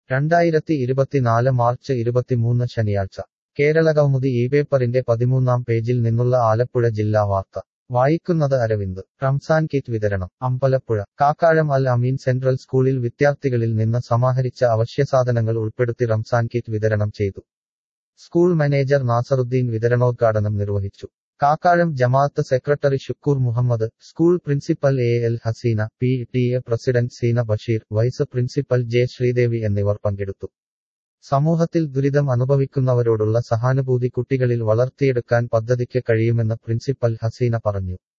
രണ്ടായിരത്തി ഇരുപത്തിനാല് മാർച്ച് ഇരുപത്തിമൂന്ന് ശനിയാഴ്ച കേരളകൗമുദി ഈ പേപ്പറിന്റെ പതിമൂന്നാം പേജിൽ നിന്നുള്ള ആലപ്പുഴ ജില്ലാ വാർത്ത വായിക്കുന്നത് അരവിന്ദ് റംസാൻ കിറ്റ് വിതരണം അമ്പലപ്പുഴ കാക്കാഴം അൽ അമീൻ സെൻട്രൽ സ്കൂളിൽ വിദ്യാർത്ഥികളിൽ നിന്ന് സമാഹരിച്ച അവശ്യസാധനങ്ങൾ ഉൾപ്പെടുത്തി റംസാൻ കിറ്റ് വിതരണം ചെയ്തു സ്കൂൾ മാനേജർ നാസറുദ്ദീൻ വിതരണോദ്ഘാടനം നിർവഹിച്ചു കാക്കാഴം ജമാഅത്ത് secretary Shukkoor Muhammad school principal A L Haseena P T A president Seena Basheer vice principal J Sreedevi എന്നിവർ പങ്കെടുത്തു സമൂഹത്തിൽ ദുരിതം അനുഭവിക്കുന്നവരോടുള്ള സഹാനുഭൂതി കുട്ടികളിൽ വളർത്തിയെടുക്കാൻ പദ്ധതിക്ക് കഴിയുമെന്ന് പ്രിൻസിപ്പൽ ഹസീന പറഞ്ഞു